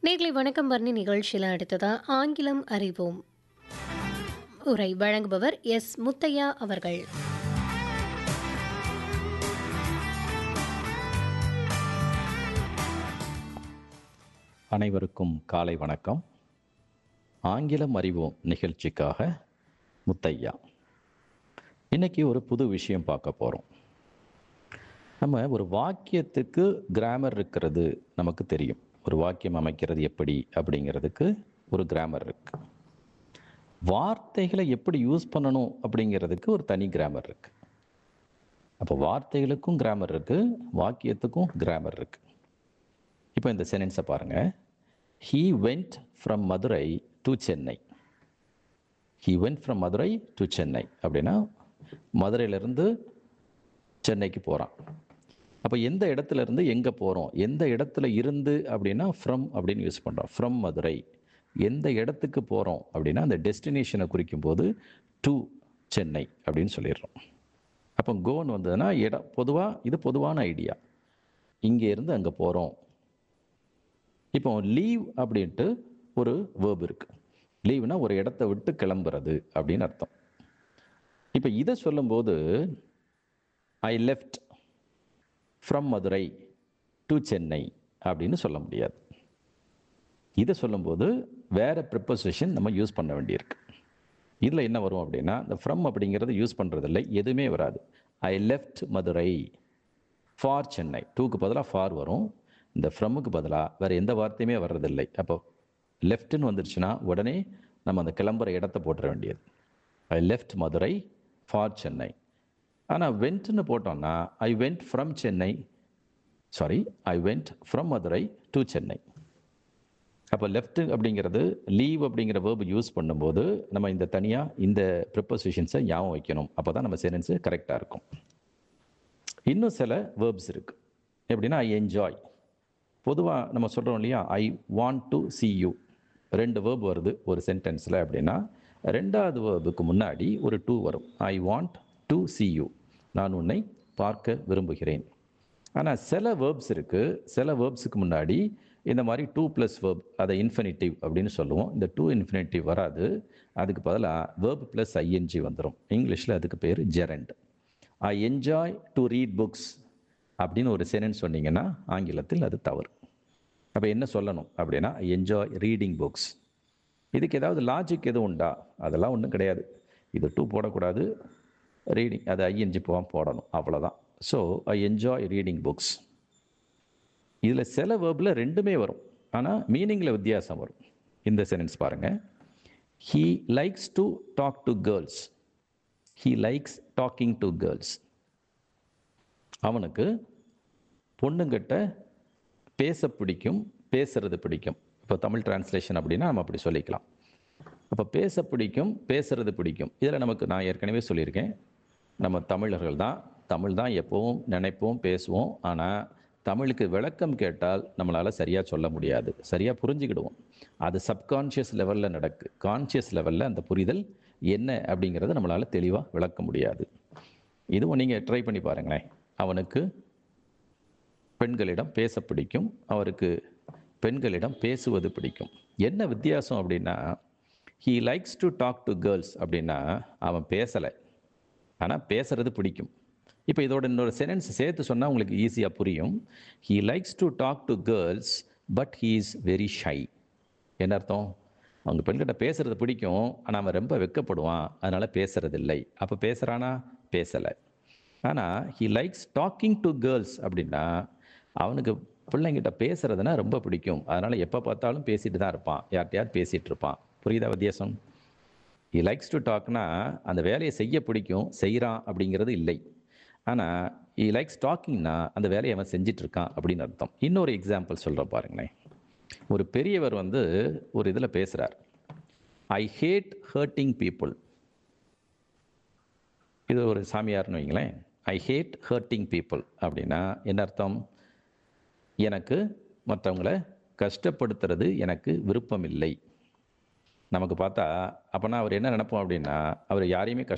நேர்களை வணக்கம் வர்ணி நிகழ்ச்சியில் அடுத்ததா ஆங்கிலம் அறிவோம் உரை வழங்குபவர் எஸ் முத்தையா அவர்கள் அனைவருக்கும் காலை வணக்கம் ஆங்கிலம் அறிவோம் நிகழ்ச்சிக்காக முத்தையா இன்னைக்கு ஒரு புது விஷயம் பார்க்க போகிறோம் நம்ம ஒரு வாக்கியத்துக்கு கிராமர் இருக்கிறது நமக்கு தெரியும் ஒரு வாக்கியம் அமைக்கிறது எப்படி அப்படிங்கிறதுக்கு ஒரு கிராமர் இருக்கு வார்த்தைகளை எப்படி யூஸ் பண்ணணும் அப்படிங்கிறதுக்கு ஒரு தனி கிராமர் இருக்கு அப்போ வார்த்தைகளுக்கும் கிராமர் இருக்கு வாக்கியத்துக்கும் கிராமர் இருக்கு இப்போ இந்த சென்டென்ஸை பாருங்க he went from Madurai to Chennai he went from Madurai to Chennai அப்படின்னா மதுரையிலேருந்து சென்னைக்கு போகிறான் அப்போ எந்த இடத்துல இருந்து எங்கே போகிறோம் எந்த இடத்துல இருந்து அப்படின்னா ஃப்ரம் அப்படின்னு யூஸ் பண்ணுறோம் ஃப்ரம் மதுரை எந்த இடத்துக்கு போகிறோம் அப்படின்னா அந்த டெஸ்டினேஷனை குறிக்கும் போது டு சென்னை அப்படின்னு சொல்லிடுறோம் அப்போ கோன்னு வந்ததுன்னா இடம் பொதுவாக இது பொதுவான ஐடியா இங்கே இருந்து அங்கே போகிறோம் இப்போ லீவ் அப்படின்ட்டு ஒரு வேர்ப் இருக்கு லீவ்னா ஒரு இடத்த விட்டு கிளம்புறது அப்படின்னு அர்த்தம் இப்போ இதை சொல்லும்போது I left from Madurai to Chennai அப்படின்னு சொல்ல முடியாது இதை சொல்லும்போது வேற ப்ரிப்போசிஷன் நம்ம யூஸ் பண்ண வேண்டியிருக்கு இதில் என்ன வரும் அப்படின்னா இந்த ஃப்ரம் அப்படிங்கிறது யூஸ் பண்ணுறதில்லை எதுவுமே வராது I left Madurai for Chennai டூக்கு பதிலாக ஃபார் வரும் இந்த ஃப்ரம்முக்கு பதிலாக வேறு எந்த வார்த்தையுமே வர்றதில்லை அப்போ லெஃப்ட்னு வந்துருச்சுன்னா உடனே நம்ம அந்த கிளம்புற இடத்த போட்டுற வேண்டியது I left Madurai for Chennai ஆனால் வெண்ட்னு போட்டோம்னா I went from Chennai sorry I went from Madurai to Chennai அப்போ லெஃப்ட் அப்படிங்கிறது லீவ் அப்படிங்கிற வேர்பு யூஸ் பண்ணும்போது நம்ம இந்த தனியாக இந்த ப்ரிப்போசிஷன்ஸை ஞாபகம் வைக்கணும் அப்போ தான் நம்ம சென்டென்ஸு கரெக்டாக இருக்கும் இன்னும் சில வேர்ப்ஸ் இருக்குது எப்படின்னா ஐ என்ஜாய் பொதுவாக நம்ம சொல்கிறோம் இல்லையா I want to see you ரெண்டு வேர்ப் வருது ஒரு சென்டென்ஸில் அப்படின்னா ரெண்டாவது வேர்புக்கு முன்னாடி ஒரு டூ வரும் I want to see you நான் உன்னை பார்க்க விரும்புகிறேன் ஆனால் சில வேர்ப்ஸ் இருக்குது சில வேர்ப்ஸுக்கு முன்னாடி இந்த மாதிரி டூ ப்ளஸ் வேர்ப் அதை இன்ஃபினிட்டிவ் அப்படின்னு சொல்லுவோம் இந்த டூ இன்ஃபினிட்டிவ் வராது அதுக்கு பதிலாக வேர்ப் ப்ளஸ் ஐஎன்ஜி வந்துடும் இங்கிலீஷில் அதுக்கு பேர் gerund I enjoy to read books அப்படின்னு ஒரு சென்டென்ஸ் சொன்னீங்கன்னா ஆங்கிலத்தில் அது தவறு அப்போ என்ன சொல்லணும் அப்படின்னா ஐ என்ஜாய் ரீடிங் புக்ஸ் இதுக்கு ஏதாவது லாஜிக் எதுவும் உண்டா அதெல்லாம் ஒன்றும் கிடையாது இது டூ போடக்கூடாது ரீடிங் அது ஐஎன்ஜி போகாம போடணும் அவ்வளோதான் so I enjoy reading books இதில் சில வேர்பில் ரெண்டுமே வரும் ஆனால் மீனிங்கில் வித்தியாசம் வரும் இந்த சென்டென்ஸ் பாருங்கள் he likes to talk to girls he likes talking to girls அவனுக்கு பொண்ணுங்கிட்ட பேச பிடிக்கும் பேசுறது பிடிக்கும் இப்போ தமிழ் டிரான்ஸ்லேஷன் அப்படின்னா நம்ம அப்படி சொல்லிக்கலாம் அப்போ பேச பிடிக்கும் பேசுறது பிடிக்கும் இதில் நமக்கு நான் ஏற்கனவே சொல்லியிருக்கேன் நம்ம தமிழர்கள் தான் தமிழ் தான் எப்போவும் நினைப்போம் பேசுவோம் ஆனால் தமிழுக்கு விளக்கம் கேட்டால் நம்மளால் சரியாக சொல்ல முடியாது சரியாக புரிஞ்சுக்கிடுவோம் அது சப்கான்ஷியஸ் லெவலில் நடக்கு கான்ஷியஸ் லெவலில் அந்த புரிதல் என்ன அப்படிங்கிறத நம்மளால் தெளிவாக விளக்க முடியாது இதுவும் நீங்கள் ட்ரை பண்ணி பாருங்களேன் அவனுக்கு பெண்களிடம் பேச பிடிக்கும் அவருக்கு பெண்களிடம் பேசுவது பிடிக்கும் என்ன வித்தியாசம் அப்படின்னா he likes to talk to girls அப்படின்னா அவன் பேசலை ஆனால் பேசுறது பிடிக்கும் இப்போ இதோட இன்னொரு சென்டென்ஸ் சேர்த்து சொன்னால் உங்களுக்கு ஈஸியாக புரியும் he likes to talk to girls but he is very shy என்ன அர்த்தம் அவங்க பெண்கிட்ட பேசுறது பிடிக்கும் ஆனால் அவன் ரொம்ப வெக்கப்படுவான் அதனால் பேசுறதில்லை அப்போ பேசுகிறானா பேசலை ஆனால் he likes talking to girls அப்படின்னா அவனுக்கு பிள்ளைங்கிட்ட பேசுறதுனா ரொம்ப பிடிக்கும் அதனால் எப்போ பார்த்தாலும் பேசிட்டு தான் இருப்பான் யார்கிட்டயாவது பேசிகிட்டு இருப்பான் புரியுதா வித்தியாசம் ஹி லைக்ஸ் டு டாக்னா அந்த வேலையை செய்ய பிடிக்கும் செய்கிறான் அப்படிங்கிறது இல்லை ஆனால் ஹி லைக்ஸ் டாக்கிங்னா அந்த வேலையை அவன் செஞ்சிட்டு இருக்கான் அப்படின்னு அர்த்தம் இன்னொரு எக்ஸாம்பிள் சொல்கிற பாருங்களேன் ஒரு பெரியவர் வந்து ஒரு இதில் பேசுகிறார் ஐ ஹேட் ஹர்ட்டிங் பீப்புள் இது ஒரு சாமியார்னு வைங்களேன் ஐ ஹேட் ஹர்ட்டிங் பீப்புள் அப்படின்னா என்ன அர்த்தம் எனக்கு மற்றவங்களை கஷ்டப்படுத்துறது எனக்கு விருப்பம் இல்லை நமக்கு பார்த்தா அப்போனா அவர் என்ன நினைப்போம் அப்படின்னா அவர் யாரையுமே கஷ்ட